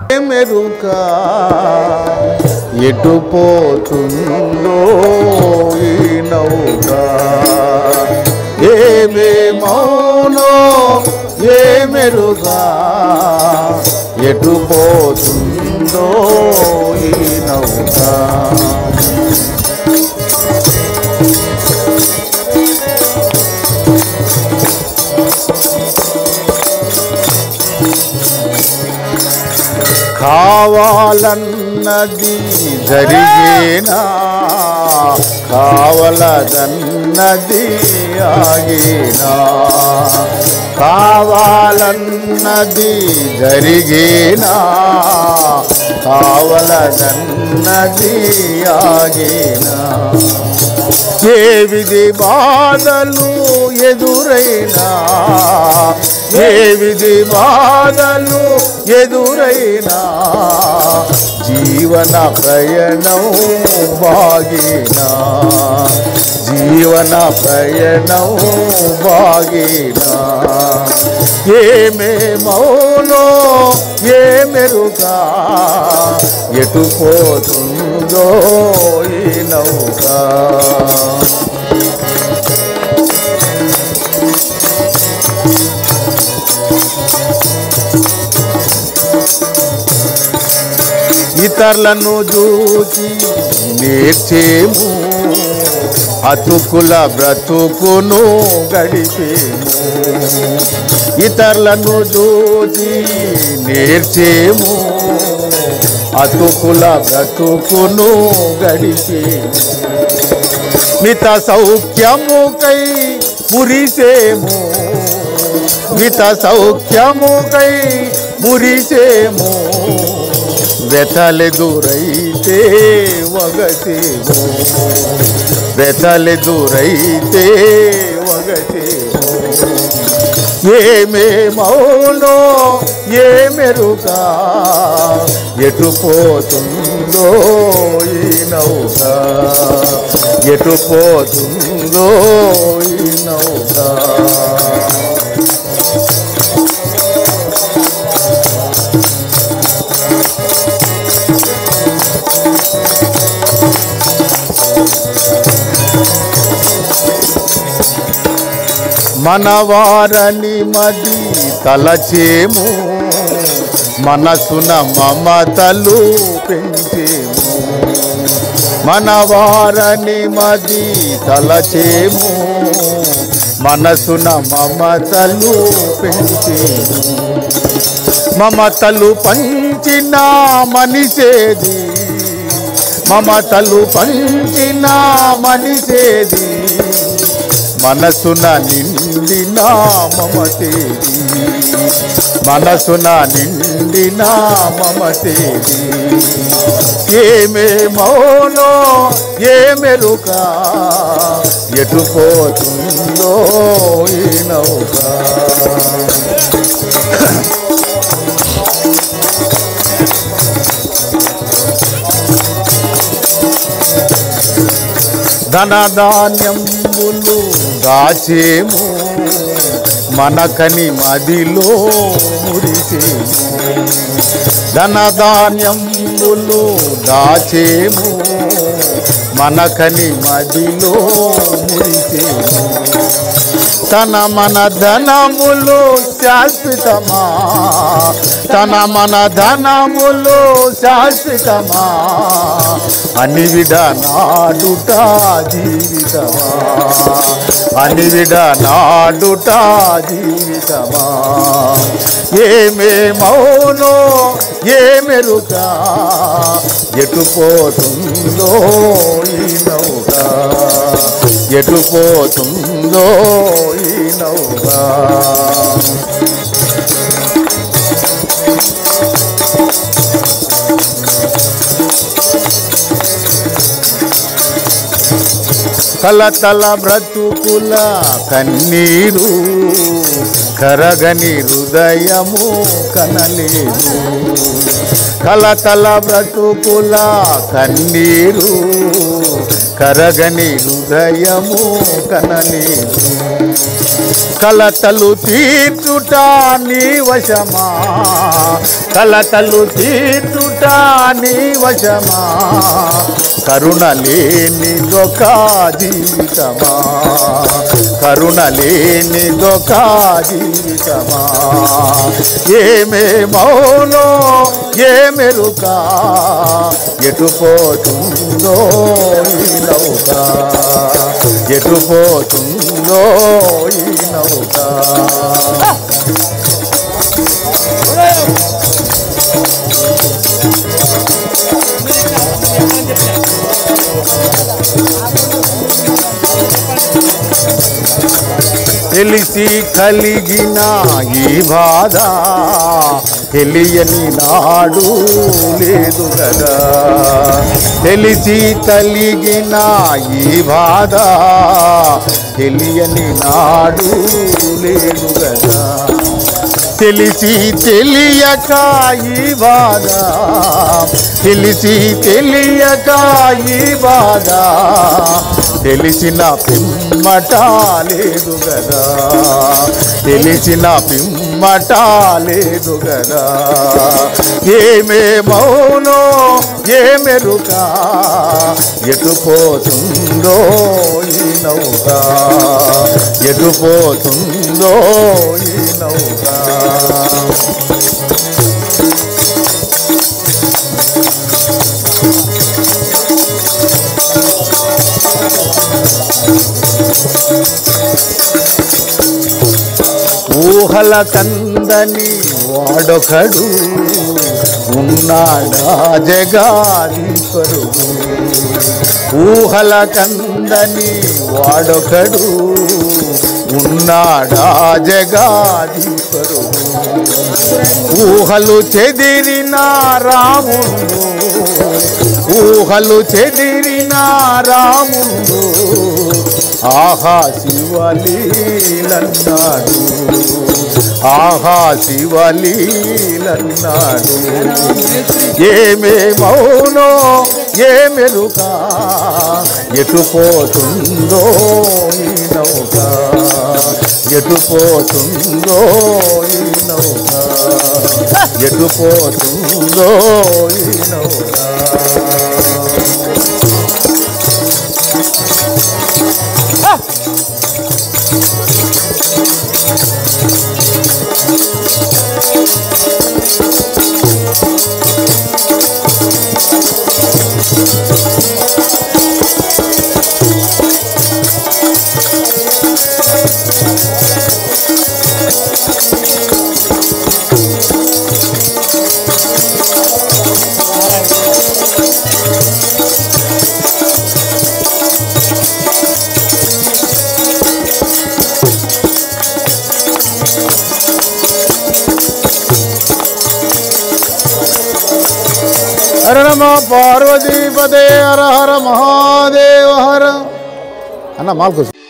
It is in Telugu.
మెరుక ఎటు పోతుందో ఈ నౌక ఏమే మౌనో ఏ మెరుక ఎటు పోతుందో ఈ నౌక కావాలన్నది జరిగేనా కావలదన్నది ఆగేనా కావాలన్నది జరిగేనా కావలదన్నది ఆగేనా ఏ విధి బాధలు ఎదురైనా ఏ విధి బాధలు ఎదురైనా జీవన ప్రయాణం బాగినా జీవన ప్రయాణం బాగినా ఏమే మౌనో ఏ మెరుగా ఎటు పోతుందో ఈ నౌక ఇతరులను చూసి నేర్చేము అతుకుల బ్రతుకును గడిపేము ఇతరులను చూసి నేర్చేము అతుకుల బ్రతుకును గడిపేము మిత సౌఖ్యముకై మురిసేము మిత సౌఖ్యముకై మురిసేము వెతలెదురైతే వగసేము వెతలెదురైతే వగసేము ఏమే మౌనో ఏ మెరుగా ఎటు పోతుందో ఈ నౌక ఎటు పోతుందో ఈ నౌక మనవారని మది తలచేము మనసున మమతలు పెంచేము మనవారని మది తలచేము మనసున మమతలు పెంచేము మమతలు పంచిన మనిషేది మమతలు పంచిన మనిషేది మనసున నిండిన మమతేది మనసున నిండిన మమతేది ఏమే మౌనో ఏ మెరుక ఎటు పోతుందో ఈ నౌక ధనధాన్యములు దాచేము మనకని మదిలో మురిసేము ధనధాన్యములు దాచేము మనకని మదిలో మురిసేము తన మన ధనములు శాశ్వతమా తన మన ధనములు శాశ్వతమా అనివిడ నాడుట జీవితమా అనివిడ నాడుట జీవితమా ఏమే మౌనో ఏ మెరుక ఎటు పోతుందో ఈ నౌక ఎటు పోతుందో ఈ నౌక కలతల బ్రతుకుల కన్నీరు కరగని హృదయము కనలేదు కలతల బ్రతుకుల కన్నీరు కరగని హృదయము కనలేదు కలతలు తీర్చుట నీ వశమా కలతలు తీర్చుట నీ వశమా కరుణ లేని దొక జీవితమా కరుణ లేని దొక జీవితమా ఏమే మౌనో ఏ మెరుక ఎటు పోతుందో ఈ నౌక ఎటు పోతుందో ఈ నౌక తెలిసి కలిగిన ఈ బాధ తెలియని నాడు లేదు కదా తెలిసి కలిగిన ఈ బాధ తెలియని నాడు లేదు కదా తెలిసి తెలియక ఈ బాధ తెలిసి తెలియక ఈ బాధ తెలిసిన పిమ్మట లేదు కదా తెలిసిన పిమ్మట లేదు కదా ఏమే మౌనో ఏ మెరుక ఎటు పోతుందో ఈ నౌక ఎటు పోతుందో ఈ నౌక ఊహల కందని వాడొకడు ఉన్నాడా జగాది పరుగు ఊహల కందని వాడొకడు ఉన్నాడా జగాది పరుగు ఊహలు చెదిరిన రాముడు ఊహలు చెదిరిన రాముడు ఆహా శివలీలన్నాడు ఆహా శివలీలన్నాడు ఏమే మౌనో ఏ మెరుక ఎటు పోతుందో ఈ నౌక ఎటు పోతుందో ఈ నౌక ఎటు పోతుందో ఈ నౌక హర నమ పార్వతీపదే హర హర మహాదేవ హర అన్న మాల్కొచ్చు